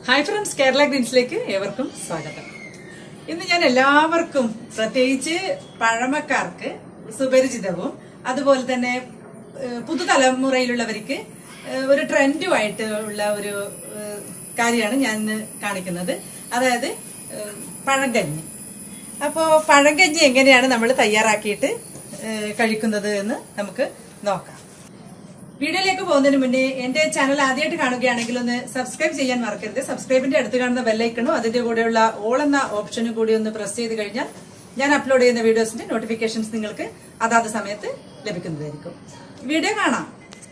Hi friends Kerala ഗ്രീൻസിലേക്ക് ഏവർക്കും സ്വാഗതം ഇന്ന് ഞാൻ എല്ലാവർക്കും പ്രത്യേകിച്ച് പഴമക്കാർക്ക് സുപരിചിതവും അതുപോലെ തന്നെ ഏഹ്, പുതുതലമുറയിലുള്ളവർക്ക് ഏഹ്, ഒരു ട്രെൻഡുമായിട്ട് ഉള്ള ഒരു ഏഹ്, കാര്യമാണ് ഞാൻ ഇന്ന് കാണിക്കുന്നത് അതായത് ഏഹ്, പഴങ്കഞ്ഞി അപ്പോൾ പഴങ്കഞ്ഞി എങ്ങനെയാണ് നമ്മൾ തയ്യാറാക്കിയിട്ട് ഏഹ്, കഴിക്കുന്നത് എന്ന് നമുക്ക് നോക്കാം വീഡിയോയിലേക്ക് പോകുന്നതിന് മുന്നേ എന്റെ ചാനൽ ആദ്യമായിട്ട് കാണുകയാണെങ്കിൽ ഒന്ന് സബ്സ്ക്രൈബ് ചെയ്യാൻ മറക്കരുത് സബ്സ്ക്രൈബിന്റെ അടുത്ത് കാണുന്ന ബെല്ലൈക്കണോ അതിന്റെ കൂടെയുള്ള ഓൾ എന്ന ഓപ്ഷനും കൂടി ഒന്ന് പ്രസ് ചെയ്ത് കഴിഞ്ഞാൽ ഞാൻ അപ്ലോഡ് ചെയ്യുന്ന വീഡിയോസിന്റെ നോട്ടിഫിക്കേഷൻസ് നിങ്ങൾക്ക് അതാത് സമയത്ത് ലഭിക്കുന്നതായിരിക്കും വീഡിയോ കാണാം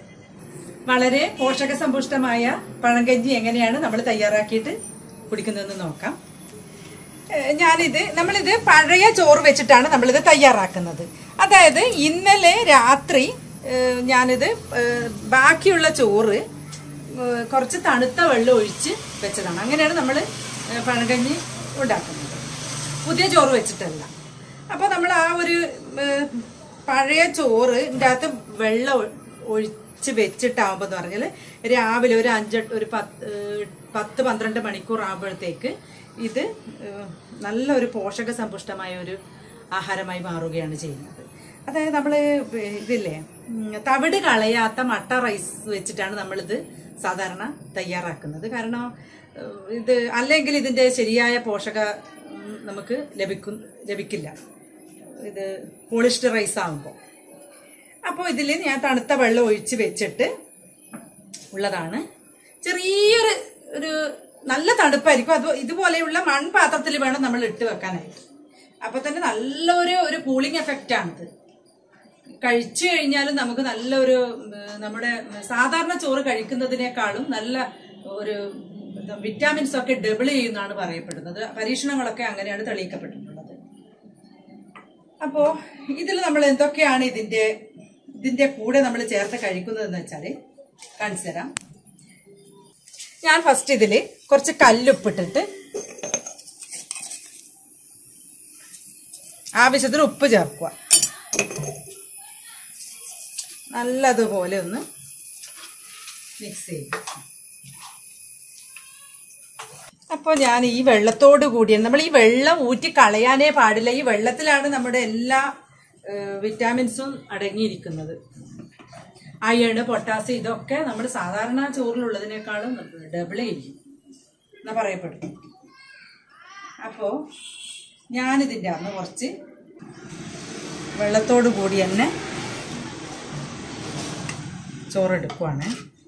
വളരെ പോഷക സമ്പുഷ്ടമായ പഴങ്കഞ്ഞി എങ്ങനെയാണ് നമ്മൾ തയ്യാറാക്കിയിട്ട് കുടിക്കുന്നതെന്ന് നോക്കാം ഏഹ് ഞാനിത് നമ്മളിത് പഴയ ചോറ് വെച്ചിട്ടാണ് നമ്മളിത് തയ്യാറാക്കുന്നത് അതായത് ഇന്നലെ രാത്രി ഏഹ് ഞാനിത് ഏഹ് ബാക്കിയുള്ള ചോറ് ഏഹ് കുറച്ച് തണുത്ത വെള്ളം ഒഴിച്ച് വെച്ചതാണ് അങ്ങനെയാണ് നമ്മൾ പഴങ്കഞ്ഞി ഉണ്ടാക്കുന്നത് പുതിയ ചോറ് വെച്ചിട്ടല്ല അപ്പോൾ നമ്മൾ ആ ഒരു ഏഹ് പഴയ ചോറ് ഇതിൻ്റെ അകത്ത് വെള്ളം ഒ- ഒഴിച്ച് വെച്ചിട്ടാകുമ്പോൾ എന്ന് പറഞ്ഞാൽ രാവിലെ ഒരു അഞ്ച് ഒരു പത്ത് ഏഹ് പത്ത് പന്ത്രണ്ട് മണിക്കൂർ ആകുമ്പോഴത്തേക്ക് ഇത് ഏഹ് നല്ലൊരു പോഷക സമ്പുഷ്ടമായ ഒരു ആഹാരമായി മാറുകയാണ് ചെയ്യുന്നത് അതായത് നമ്മൾ ഇതില്ലേ ഉം, തവിട് കളയാത്ത മട്ട റൈസ് വെച്ചിട്ടാണ് നമ്മളിത് സാധാരണ തയ്യാറാക്കുന്നത് കാരണം ഏഹ് ഇത് അല്ലെങ്കിൽ ഇതിൻ്റെ ശരിയായ പോഷക ഉം, നമുക്ക് ലഭിക്കും ലഭിക്കില്ല ഇത് പോളിഷ്ഡ് റൈസ് ആകുമ്പോൾ അപ്പോൾ ഇതിൽ ഞാൻ തണുത്ത വെള്ളം ഒഴിച്ച് വെച്ചിട്ട് ഉള്ളതാണ് ചെറിയൊരു ഒരു നല്ല തണുപ്പായിരിക്കും അത് ഇതുപോലെയുള്ള മൺപാത്രത്തിൽ വേണം നമ്മൾ ഇട്ട് വെക്കാനായിട്ട് അപ്പൊ തന്നെ നല്ലൊരു ഒരു കൂളിംഗ് എഫക്റ്റ് ആണിത് കഴിച്ചു കഴിഞ്ഞാലും നമുക്ക് നല്ലൊരു ഉം, നമ്മുടെ സാധാരണ ചോറ് കഴിക്കുന്നതിനേക്കാളും നല്ല ഒരു വിറ്റാമിൻസ് ഒക്കെ ഡബിൾ ചെയ്യുന്നതാണ് പറയപ്പെടുന്നത് പരീക്ഷണങ്ങളൊക്കെ അങ്ങനെയാണ് തെളിയിക്കപ്പെട്ടിട്ടുള്ളത് അപ്പോ ഇതിൽ നമ്മൾ എന്തൊക്കെയാണ് ഇതിന്റെ ഇതിന്റെ കൂടെ നമ്മൾ ചേർത്ത് കഴിക്കുന്നതെന്ന് വെച്ചാൽ കാണിച്ചു തരാം ഞാൻ ഫസ്റ്റ് ഇതിൽ കുറച്ച് കല്ലുപ്പിട്ടിട്ട് ആവശ്യത്തിന് ഉപ്പ് ചേർക്കുക നല്ലതുപോലെ ഒന്ന് മിക്സ് ചെയ്യും അപ്പോൾ ഞാൻ ഈ വെള്ളത്തോട് കൂടിയാണ് നമ്മൾ ഈ വെള്ളം ഊറ്റി കളയാനേ പാടില്ല ഈ വെള്ളത്തിലാണ് നമ്മുടെ എല്ലാ ഏഹ്, വിറ്റാമിൻസും അടങ്ങിയിരിക്കുന്നത് അയണ് പൊട്ടാസ്യം ഇതൊക്കെ നമ്മൾ സാധാരണ ചോറിലുള്ളതിനേക്കാളും ഡബിൾ ചെയ്യും എന്നാ പറയപ്പെടുന്നു അപ്പോൾ ഞാനിതിൻ്റെ അന്ന് കുറച്ച് വെള്ളത്തോട് കൂടി തന്നെ ചോറെടുക്കുവാണ്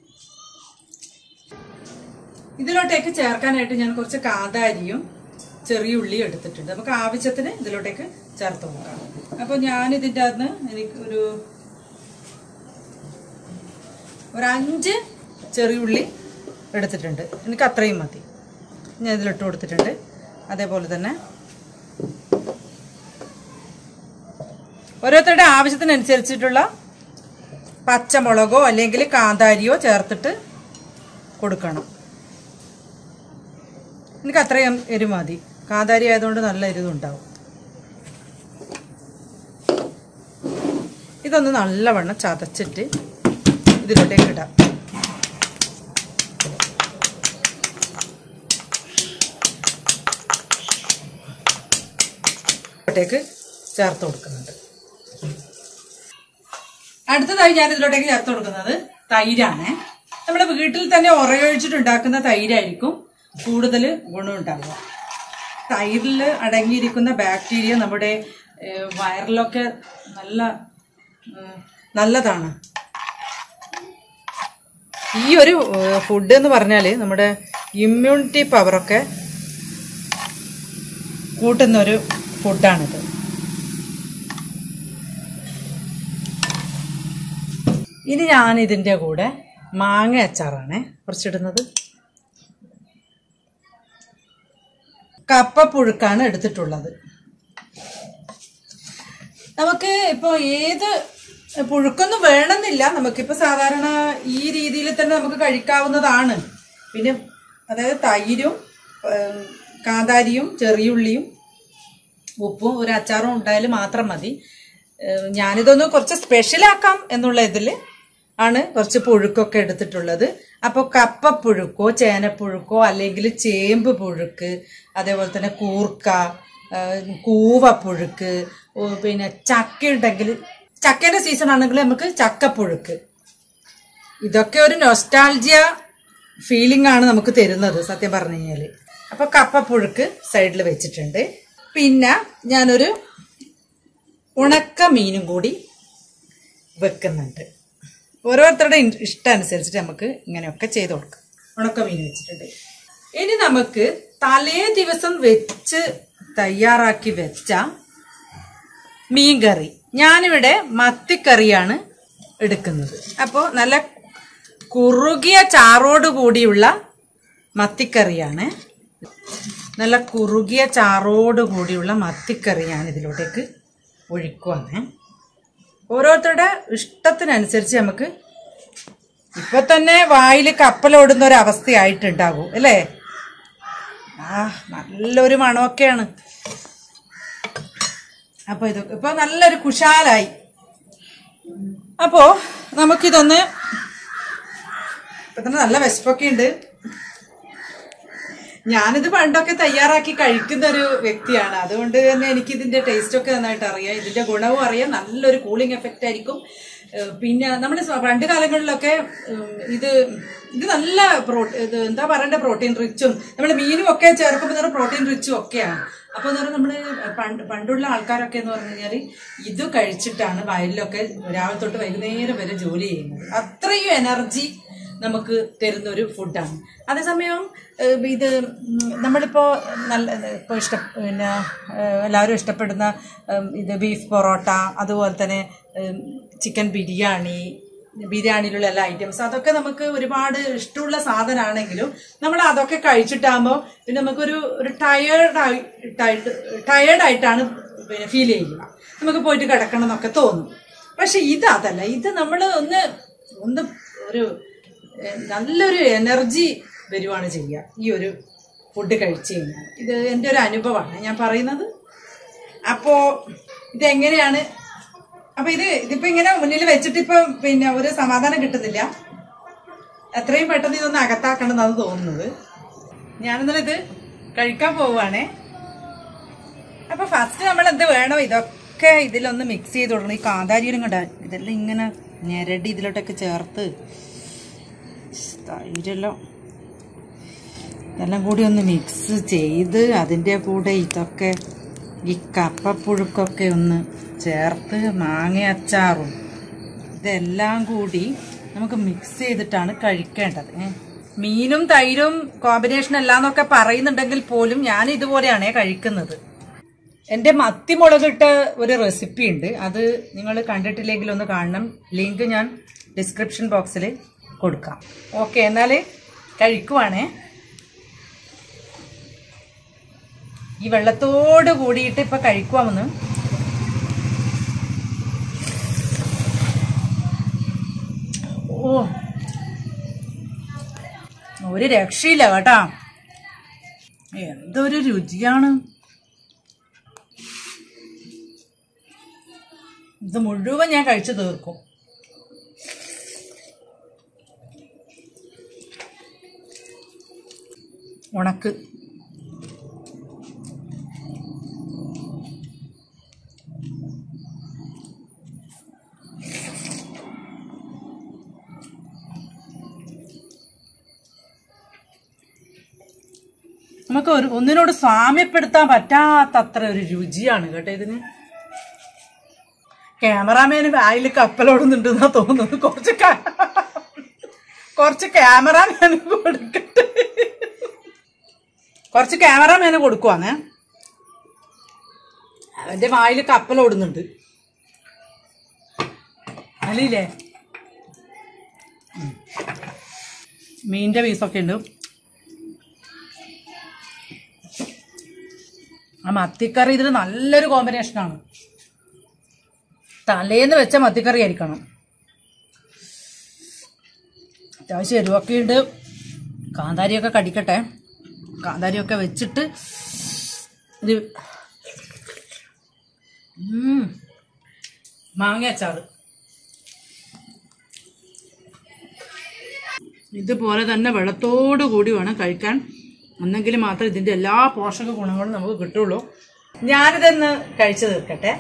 ഇതിലോട്ടേക്ക് ചേർക്കാനായിട്ട് ഞാൻ കുറച്ച് കാന്താരിയും ചെറിയ ഉള്ളിയും എടുത്തിട്ടുണ്ട് നമുക്ക് ആവശ്യത്തിന് ഇതിലോട്ടേക്ക് ചേർത്ത് നോക്കാം അപ്പോൾ ഞാൻ ഇതിൻ്റെ അകത്ത് എനിക്ക് ഒരു ഒരു അഞ്ച് ചെറിയ ഉള്ളി എടുത്തിട്ടുണ്ട് എനിക്ക് അത്രയും മതി ഞാൻ ഇതിലിട്ട് കൊടുത്തിട്ടുണ്ട് അതേപോലെ തന്നെ ഓരോരുത്തരുടെ ആവശ്യത്തിനനുസരിച്ചിട്ടുള്ള പച്ചമുളകോ അല്ലെങ്കിൽ കാന്താരിയോ ചേർത്തിട്ട് കൊടുക്കണം എനിക്ക് അത്രയും എരിവ് മതി കാന്താരി ആയതുകൊണ്ട് നല്ല എരിവുണ്ടാവും ഇതൊന്ന് നല്ലവണ്ണം ചതച്ചിട്ട് ഇതിലോട്ടേക്ക് ഇടാം ഇതിലോട്ടേക്ക് ചേർത്ത് കൊടുക്കുന്നുണ്ട് അടുത്തതായി ഞാൻ ഇതിലോട്ടേക്ക് ചേർത്ത് കൊടുക്കുന്നത് തൈരാണ് നമ്മുടെ വീട്ടിൽ തന്നെ ഉറയൊഴിച്ചിട്ടുണ്ടാക്കുന്ന തൈരായിരിക്കും കൂടുതൽ ഗുണമുണ്ടാവുക തൈരിൽ അടങ്ങിയിരിക്കുന്ന ബാക്ടീരിയ നമ്മുടെ ഏഹ്, വയറിലൊക്കെ നല്ല ഉം, നല്ലതാണ് ഈ ഒരു ഫുഡ് എന്ന് പറഞ്ഞാൽ നമ്മുടെ ഇമ്മ്യൂണിറ്റി പവറൊക്കെ കൂട്ടുന്ന ഒരു ഫുഡാണിത് ഇനി ഞാൻ ഇതിൻ്റെ കൂടെ മാങ്ങ അച്ചാറാണ് കുറച്ചിടുന്നത് കപ്പപ്പുഴുക്കാണ് എടുത്തിട്ടുള്ളത് നമുക്ക് ഇപ്പോൾ ഏത് പുഴുക്കൊന്നും വേണമെന്നില്ല നമുക്കിപ്പോൾ സാധാരണ ഈ രീതിയിൽ തന്നെ നമുക്ക് കഴിക്കാവുന്നതാണ് പിന്നെ അതായത് തൈരും ഏം, കാന്താരിയും ചെറിയുള്ളിയും ഉപ്പും ഒരു അച്ചാറും ഉണ്ടായാൽ മാത്രം മതി ഏഹ് ഞാനിതൊന്ന് കുറച്ച് സ്പെഷ്യലാക്കാം എന്നുള്ള ഇതിൽ ആണ് കുറച്ച് പുഴുക്കൊക്കെ എടുത്തിട്ടുള്ളത് അപ്പോൾ കപ്പപ്പുഴുക്കോ ചേനപ്പുഴുക്കോ അല്ലെങ്കിൽ ചേമ്പ് പുഴുക്ക് അതേപോലെ തന്നെ കൂർക്ക ആ, കൂവപ്പുഴുക്ക് ഓ, പിന്നെ ചക്ക ഉണ്ടെങ്കിൽ ചക്കേന്റെ സീസൺ ആണെങ്കിൽ നമുക്ക് ചക്കപ്പുഴുക്ക് ഇതൊക്കെ ഒരു നൊസ്റ്റാൾജിയ ഫീലിംഗ് ആണ് നമുക്ക് തരുന്നത് സത്യം പറഞ്ഞു കഴിഞ്ഞാല് അപ്പൊ കപ്പപ്പുഴുക്ക് സൈഡിൽ വെച്ചിട്ടുണ്ട് പിന്നെ ഞാനൊരു ഉണക്ക മീനും കൂടി വെക്കുന്നുണ്ട് ഓരോരുത്തരുടെ ഇൻ- ഇഷ്ടം അനുസരിച്ചിട്ട് നമുക്ക് ഇങ്ങനെയൊക്കെ ചെയ്ത് കൊടുക്കാം ഉണക്ക മീൻ വെച്ചിട്ടുണ്ട് ഇനി നമുക്ക് തലേ ദിവസം വെച്ച് തയ്യാറാക്കി വെച്ച മീൻകറി ഞാനിവിടെ മത്തിക്കറിയാണ് എടുക്കുന്നത് അപ്പോൾ നല്ല കുറുകിയ ചാറോട് കൂടിയുള്ള മത്തിക്കറിയാണ് നല്ല കുറുകിയ ചാറോട് കൂടിയുള്ള മത്തിക്കറി ഞാൻ ഇതിലോട്ടേക്ക് ഒഴിക്കുവാണ് ഓരോരുത്തരുടെ ഇഷ്ടത്തിനനുസരിച്ച് നമുക്ക് ഇപ്പൊ തന്നെ വായിൽ കപ്പലോടുന്ന ഒരു അവസ്ഥയായിട്ടുണ്ടാകും അല്ലേ ആ നല്ലൊരു മണമൊക്കെയാണ് അപ്പൊ ഇതൊക്കെ ഇപ്പൊ നല്ലൊരു കുശാലായി അപ്പോ നമുക്കിതൊന്ന് ഇപ്പൊ തന്നെ നല്ല വിശപ്പൊക്കെ ഉണ്ട് ഞാനിത് പണ്ടൊക്കെ തയ്യാറാക്കി കഴിക്കുന്ന ഒരു വ്യക്തിയാണ് അതുകൊണ്ട് തന്നെ എനിക്ക് ഇതിന്റെ ടേസ്റ്റ് ഒക്കെ നന്നായിട്ട് അറിയാം ഇതിന്റെ ഗുണവും അറിയാം നല്ലൊരു കൂളിംഗ് എഫക്റ്റ് ആയിരിക്കും ഏഹ് പിന്നെ നമ്മൾ പണ്ട് കാലങ്ങളിലൊക്കെ ഉം, ഇത് ഇത് നല്ല പ്രോട്ടീൻ ഇത് എന്താ പറയണ്ട പ്രോട്ടീൻ റിച്ചും നമ്മൾ മീനും ഒക്കെ ചേർക്കുമ്പോൾ തന്നെ പ്രോട്ടീൻ റിച്ചും ഒക്കെയാണ് അപ്പൊ എന്ന് പറഞ്ഞാൽ നമ്മള് പണ്ട് പണ്ടുള്ള ആൾക്കാരൊക്കെ എന്ന് പറഞ്ഞു കഴിഞ്ഞാൽ ഇത് കഴിച്ചിട്ടാണ് വയലിലൊക്കെ രാവിലെ തൊട്ട് വൈകുന്നേരം വരെ ജോലി ചെയ്യുന്നത് അത്രയും എനർജി നമുക്ക് തരുന്ന ഒരു ഫുഡാണ് അതേസമയം ഏഹ് ഇത് ഉം, നമ്മളിപ്പോ നല്ല ഇപ്പോൾ ഇഷ്ട പിന്നെ ഏഹ് എല്ലാവരും ഇഷ്ടപ്പെടുന്ന ഉം, ഇത് ബീഫ് പൊറോട്ട അതുപോലെ തന്നെ ഉം, ചിക്കൻ ബിരിയാണി ബിരിയാണിയിലുള്ള എല്ലാ ഐറ്റംസ് അതൊക്കെ നമുക്ക് ഒരുപാട് ഇഷ്ടമുള്ള സാധനമാണെങ്കിലും നമ്മൾ അതൊക്കെ കഴിച്ചിട്ടാകുമ്പോൾ പിന്നെ നമുക്കൊരു ഒരു ടയേർഡ് ടയേർഡായിട്ടാണ് പിന്നെ ഫീൽ ചെയ്യുക നമുക്ക് പോയിട്ട് കിടക്കണം എന്നൊക്കെ തോന്നും പക്ഷെ ഇത് അതല്ല ഇത് നമ്മൾ ഒന്ന് ഒന്ന് ഒരു ഏഹ്, നല്ലൊരു എനർജി വരുവാണ് ചെയ്യുക ഈ ഒരു ഫുഡ് കഴിച്ചു കഴിഞ്ഞാൽ ഇത് എൻ്റെ ഒരു അനുഭവമാണ് ഞാൻ പറയുന്നത് അപ്പോ ഇതെങ്ങനെയാണ് അപ്പൊ ഇത് ഇതിപ്പോ ഇങ്ങനെ മുന്നിൽ വെച്ചിട്ട് ഇപ്പൊ പിന്നെ ഒരു സമാധാനം കിട്ടുന്നില്ല എത്രയും പെട്ടെന്ന് ഇതൊന്ന് അകത്താക്കണമെന്നാണ് തോന്നുന്നത് ഞാനെന്നാൽ ഇത് കഴിക്കാൻ പോവുകയാണേ അപ്പൊ ഫസ്റ്റ് നമ്മൾ എന്ത് വേണം ഇതൊക്കെ ഇതിലൊന്ന് മിക്സ് ചെയ്ത് കൊടുക്കണം ഈ കാന്താരിയിലും കണ്ട ഇതെല്ലാം ഇങ്ങനെ ഞെരടി ഇതിലോട്ടൊക്കെ ചേർത്ത് തൈരെല്ലാം ഇതെല്ലാം കൂടി ഒന്ന് മിക്സ് ചെയ്ത് അതിൻ്റെ കൂടെ ഇതൊക്കെ ഈ കപ്പപ്പുഴുക്കൊക്കെ ഒന്ന് ചേർത്ത് മാങ്ങ അച്ചാറും ഇതെല്ലാം കൂടി നമുക്ക് മിക്സ് ചെയ്തിട്ടാണ് കഴിക്കേണ്ടത് ഏ. മീനും തൈരും കോമ്പിനേഷൻ അല്ലാന്നൊക്കെ പറയുന്നുണ്ടെങ്കിൽ പോലും ഞാൻ ഇതുപോലെയാണ് കഴിക്കുന്നത് എൻ്റെ മത്തിമുളകിട്ട ഒരു റെസിപ്പി ഉണ്ട് അത് നിങ്ങൾ കണ്ടിട്ടില്ലെങ്കിൽ ഒന്ന് കാണണം ലിങ്ക് ഞാൻ ഡിസ്ക്രിപ്ഷൻ ബോക്സിൽ കൊടുക്കാം ഓക്കെ എന്നാൽ കഴിക്കുവാണേ ഈ വെള്ളത്തോട് കൂടിയിട്ട് ഇപ്പൊ കഴിക്കുവാമെന്ന് ഓ ഒരു രക്ഷയില്ല കേട്ടാ എന്തൊരു രുചിയാണ് ഇത് മുഴുവൻ ഞാൻ കഴിച്ചു തീർക്കും ഉണക്ക് നമുക്ക് ഒരു ഒന്നിനോട് സാമ്യപ്പെടുത്താൻ പറ്റാത്തത്ര ഒരു രുചിയാണ് കേട്ടോ ഇതിന് ക്യാമറാമാന് വായിൽ കപ്പലോടുന്നുണ്ടെന്നാ തോന്നുന്നത് കുറച്ച് ക- കുറച്ച് ക്യാമറാമാന് കൊടുക്കട്ടെ കുറച്ച് ക്യാമറാമാന് കൊടുക്കുവാന്നേ അവന്റെ വായിൽ കപ്പലോടുന്നുണ്ട് അല്ലേ മീനിന്റെ പീസൊക്കെ ഉണ്ട് ആ മത്തിക്കറി ഇതിൽ നല്ലൊരു കോമ്പിനേഷനാണ് തലേന്ന് വെച്ച മത്തിക്കറി ആയിരിക്കണം അത്യാവശ്യം എരിവൊക്കെ ഉണ്ട് കാന്താരിയൊക്കെ കടിക്കട്ടെ കാന്താരിയൊക്കെ വെച്ചിട്ട് ഇത് ഉം. മാങ്ങ അച്ചാറ് ഇതുപോലെ തന്നെ വെള്ളത്തോടു കൂടി വേണം കഴിക്കാൻ എന്നെങ്കിൽ മാത്രം ഇതിന്റെ എല്ലാ പോഷക ഗുണങ്ങളും നമുക്ക് കിട്ടുള്ളൂ ഞാനിതൊന്ന് കഴിച്ചു തീർക്കട്ടെ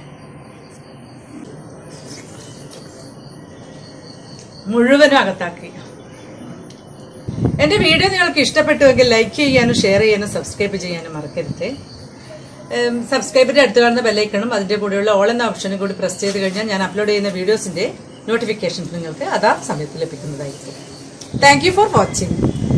മുഴുവനും അകത്താക്കി എന്റെ വീഡിയോ നിങ്ങൾക്ക് ഇഷ്ടപ്പെട്ടുവെങ്കിൽ ലൈക്ക് ചെയ്യാനും ഷെയർ ചെയ്യാനും സബ്സ്ക്രൈബ് ചെയ്യാനും മറക്കരുത് സബ്സ്ക്രൈബിന്റെ അടുത്ത് കാണുന്ന ബെല്ലൈക്കണും അതിന്റെ കൂടെയുള്ള ഓൾ എന്ന ഓപ്ഷനും കൂടി പ്രസ് ചെയ്ത് കഴിഞ്ഞാൽ ഞാൻ അപ്ലോഡ് ചെയ്യുന്ന വീഡിയോസിന്റെ നോട്ടിഫിക്കേഷൻസ് നിങ്ങൾക്ക് അതാ സമയത്ത് ലഭിക്കുന്നതായിരിക്കും താങ്ക് യു ഫോർ വാച്ചിങ്